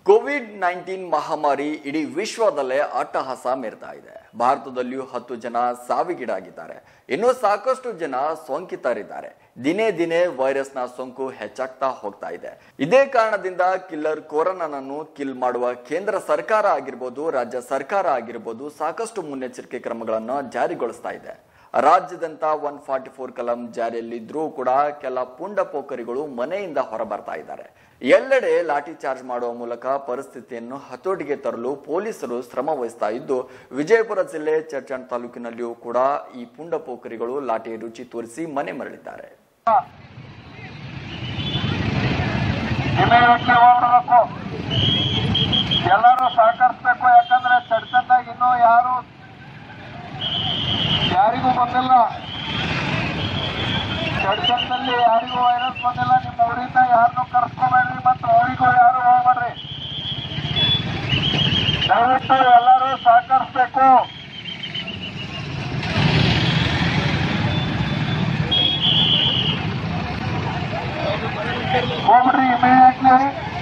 Covid nineteen ಮಹಾಮಾರಿ ಇಡೀ ವಿಶ್ವದಲ್ಲೇ ಅಟ್ಟಹಾಸ ಮೆರೆತಾ ಇದೆ ಭಾರತದಲ್ಲಿಯೂ ಹತ್ತು ಜನ ಸಾವಿಗೀಡಾಗಿದ್ದಾರೆ ಇನ್ನು ಸಾಕಷ್ಟು ಜನ ಸೋಂಕಿತರಿದ್ದಾರೆ ದಿನೇ ದಿನೇ ವೈರಸ್ನ ಸೋಂಕು ಹೆಚ್ಚಾಗ್ತಾ ಹೋಗ್ತಾ ಇದೆ ಇದೇ ಕಾರಣದಿಂದ ಕಿಲ್ಲರ್ ಕೊರೋನಾನನ್ನು ಕಿಲ್ ಮಾಡುವ ಕೇಂದ್ರ ಸರ್ಕಾರ ಆಗಿರ್ಬೋದು ರಾಜ್ಯ ಸರ್ಕಾರ ಆಗಿರ್ಬೋದು ಸಾಕಷ್ಟು ಮುನ್ನೆಚ್ಚರಿಕೆ ಕ್ರಮಗಳನ್ನು ಜಾರಿಗೊಳಿಸ್ತಾ ಇದೆ ರಾಜ್ಯದಂತ ಒನ್ ಫಾರ್ಟಿ ಫೋರ್ ಕಲಂ ಜಾರಿಯಲ್ಲಿದ್ರೂ ಕೂಡ ಕೆಲ ಪುಂಡ ಪೋಖರಿಗಳು ಮನೆಯಿಂದ ಹೊರಬರ್ತಾ ಇದ್ದಾರೆ ಎಲ್ಲೆಡೆ ಲಾಠಿ ಚಾರ್ಜ್ ಮಾಡುವ ಮೂಲಕ ಪರಿಸ್ಥಿತಿಯನ್ನು ಹತೋಟಿಗೆ ತರಲು ಪೊಲೀಸರು ಶ್ರಮ ವಹಿಸ್ತಾ ಇದ್ದು ವಿಜಯಪುರ ಜಿಲ್ಲೆ ಚರ್ಚಣ್ ತಾಲೂಕಿನಲ್ಲಿಯೂ ಕೂಡ ಈ ಪುಂಡ ಪೋಖರಿಗಳು ಲಾಠಿ ರುಚಿ ತೋರಿಸಿ ಮನೆ ಮರಳಿದ್ದಾರೆ ಇಮಿಡಿಯೇಟ್ಲಿ ಹೋಗ್ಬಿಡ್ಬೇಕು ಎಲ್ಲರೂ ಸಹಕರಿಸ್ಬೇಕು ಯಾಕಂದ್ರೆ ಚಡ್ಚಂದಾಗ ಇನ್ನೂ ಯಾರು ಯಾರಿಗೂ ಬಂದಿಲ್ಲ ಚಡ್ಚಂದಲ್ಲಿ ಯಾರಿಗೂ ವೈರಸ್ ಬಂದಿಲ್ಲ ನಿಮ್ಮ ಊರಿಂದ ಯಾರನ್ನೂ ಕರ್ಸ್ಕೋಬೇಡ್ರಿ ಮತ್ತು ಅವರಿಗೂ ಯಾರು ಹೋಗ್ಬೇಡ್ರಿ ದಯವಿಟ್ಟು ಎಲ್ಲರೂ ಸಹಕರಿಸ್ಬೇಕು ಹೋಗ್ಬಿಡ್ರಿ ಇಮಿಡಿಯೇಟ್ಲಿ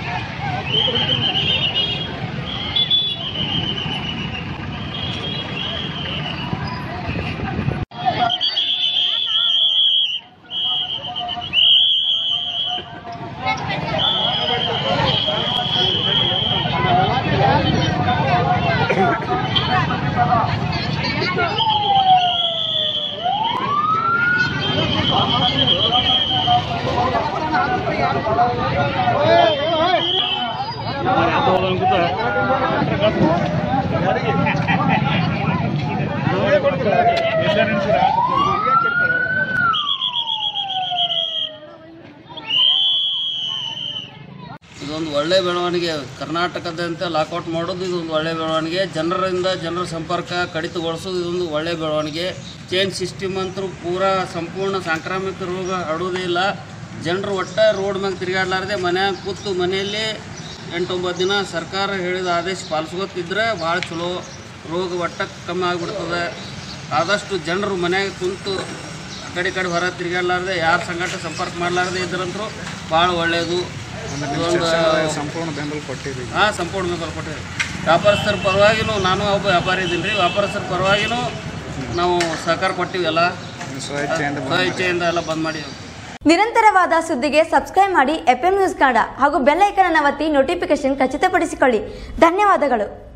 ಇದೊಂದು ಒಳ್ಳೆ ಬೆಳವಣಿಗೆ ಕರ್ನಾಟಕದಂತೆ ಲಾಕೌಟ್ ಮಾಡೋದು ಇದೊಂದು ಒಳ್ಳೆ ಬೆಳವಣಿಗೆ ಜನರಿಂದ ಜನರ ಸಂಪರ್ಕ ಕಡಿತಗೊಳಿಸೋದು ಇದೊಂದು ಒಳ್ಳೆ ಬೆಳವಣಿಗೆ ಚೇಂಜ್ ಸಿಸ್ಟಮ್ ಅಂತೂ ಪೂರಾ ಸಂಪೂರ್ಣ ಸಾಂಕ್ರಾಮಿಕ ರೋಗ ಹರಡೋದೇ ಇಲ್ಲ ಜನರು ಒಟ್ಟ ರೋಡ್ ಮ್ಯಾಗ ತಿರುಗಾಡ್ಲಾರ್ದೆ ಮನ್ಯಾಗ ಕೂತು ಮನೆಯಲ್ಲಿ ಎಂಟೊಂಬತ್ತು ದಿನ ಸರ್ಕಾರ ಹೇಳಿದ ಆದೇಶ ಪಾಲಿಸ್ಕೊತಿದ್ರೆ ಭಾಳ ಚಲೋ ರೋಗ ಒಟ್ಟ ಕಮ್ಮಿ ಆಗಿಬಿಡ್ತದೆ ಆದಷ್ಟು ಜನರು ಮನ್ಯಾಗ ಕುಂತು ಆ ಕಡೆ ಈ ಕಡೆ ಹೊರ ತಿರುಗಾಡ್ಲಾರ್ದೆ ಯಾರ ಸಂಗಟ ಸಂಪರ್ಕ ಮಾಡಲಾರ್ದೆ ಇದ್ರಂತರೂ ಭಾಳ ಒಳ್ಳೆಯದು ಇದೊಂದು ಸಂಪೂರ್ಣ ಬೆಂಬಲ ಕೊಟ್ಟಿರಿ ಹಾಂ ಸಂಪೂರ್ಣ ಬೆಂಬಲ ಕೊಟ್ಟಿರಿ ವ್ಯಾಪಾರಸ್ಥರ ಪರವಾಗಿನೂ ನಾನು ಒಬ್ಬ ವ್ಯಾಪಾರಿ ಇದ್ದೀನಿ ರೀ ವ್ಯಾಪಾರಸ್ಥರ ಪರವಾಗಿನೂ ನಾವು ಸಹಕಾರ ಕೊಟ್ಟಿವಿ ಎಲ್ಲ ಸ್ವಇಚ್ಛೆಯಿಂದ ಸ್ವ ಇಚ್ಛೆಯಿಂದ ಎಲ್ಲ ಬಂದ್ ಮಾಡಿವಿ ನಿರಂತರವಾದ ಸುದ್ದಿಗೆ ಸಬ್ಸ್ಕ್ರೈಬ್ ಮಾಡಿ ಎಫ್ ನ್ಯೂಸ್ ಕನ್ನಡ ಹಾಗೂ ಬೆಲ್ ಐಕನ್ ಒತ್ತಿ ನೋಟಿಫಿಕೇಶನ್ ಖಚಿತಪಡಿಸಿಕೊಳ್ಳಿ ಧನ್ಯವಾದಗಳು